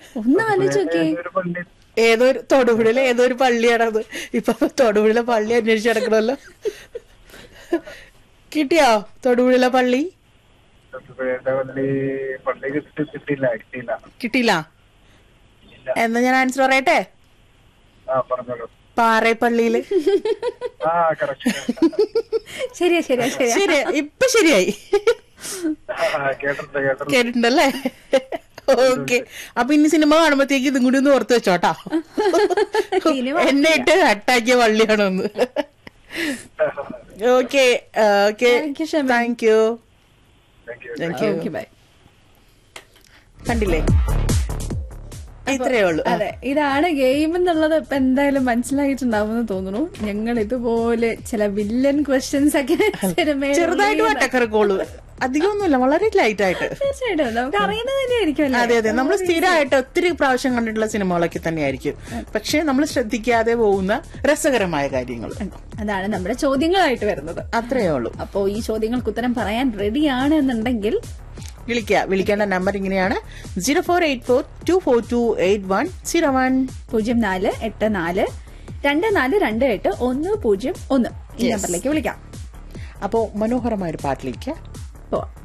ഒന്ന് ആലോചിച്ച് നോക്കിയേ ഒരു പള്ളി ഏതൊരു തൊടുപുഴയിലെ ഏതൊരു പള്ളിയാണത് ഇപ്പൊ തൊടുപുഴയിലെ പള്ളി അന്വേഷിച്ച് നടക്കണമല്ലോ കിട്ടിയോ തൊടുപുഴയിലെ പള്ളി തൊടുപുഴയുടെ പള്ളി പള്ളി കിട്ടി കിട്ടിയില്ല കിട്ടിയില്ല കിട്ടിയില്ല എന്നാ ഞാൻ ആൻസർ പറയട്ടെ ആ പറഞ്ഞോളൂ പാറേപ്പള്ളിയില് ആ കറക്റ്റ് ശരിയാ ശരിയാ ശരിയാ ശരി ഇപ്പൊ ശരിയായി കേട്ടിട്ടുണ്ട് കേട്ടിട്ടുണ്ട് കേട്ടിട്ടുണ്ടല്ലേ ഓക്കെ അപ്പൊ ഇനി സിനിമ കാണുമ്പോഴത്തേക്ക് ഇതും കൂടി ഒന്ന് ഓർത്ത് വെച്ചോട്ടാ ഇനി എന്നെ ഇട്ട് അട്ടാക്കിയ വള്ളിയാണോന്ന് okay okay Thank you, Shameen. Thank you thank you thank you okay bye കണ്ടില്ലേ ഇത്രയേ ഉള്ളൂ അതെ ഇതാണ് ഗെയിം എന്നുള്ളത് ഇപ്പൊ എന്തായാലും മനസ്സിലായിട്ടുണ്ടാവുമെന്ന് തോന്നുന്നു ഞങ്ങൾ ഇതുപോലെ ചില വില്ലൻ ക്വസ്റ്റ്യൻസ് ഒക്കെ സിനിമയിൽ ചെറുതായിട്ട് വട്ടക്കറക്കോളൂ അധികമൊന്നുമില്ല വളരെ ലൈറ്റ് ആയിട്ട് തീർച്ചയായിട്ടും നമുക്ക് അറിയുന്നത് തന്നെയായിരിക്കും അതെ അതെ നമ്മൾ സ്ഥിരമായിട്ട് ഒത്തിരി പ്രാവശ്യം കണ്ടിട്ടുള്ള സിനിമകളൊക്കെ തന്നെയായിരിക്കും പക്ഷെ നമ്മൾ ശ്രദ്ധിക്കാതെ പോകുന്ന രസകരമായ കാര്യങ്ങൾ അതാണ് നമ്മുടെ ചോദ്യങ്ങളായിട്ട് വരുന്നത് അത്രയേ ഉള്ളൂ അപ്പോ ഈ ചോദ്യങ്ങൾക്ക് ഉത്തരം പറയാൻ റെഡിയാണ് എന്നുണ്ടെങ്കിൽ വിളിക്കുക വിളിക്കേണ്ട നമ്പർ ഇങ്ങനെയാണ് zero four eight four two four two eight one zero one പൂജ്യം നാല് എട്ട് നാല് രണ്ട് നാല് രണ്ട് എട്ട് ഒന്ന് പൂജ്യം ഒന്ന് ഈ Yes. നമ്പറിലേക്ക് വിളിക്കാം അപ്പോ മനോഹരമായ ഒരു പാട്ടിലേക്ക് പോവാം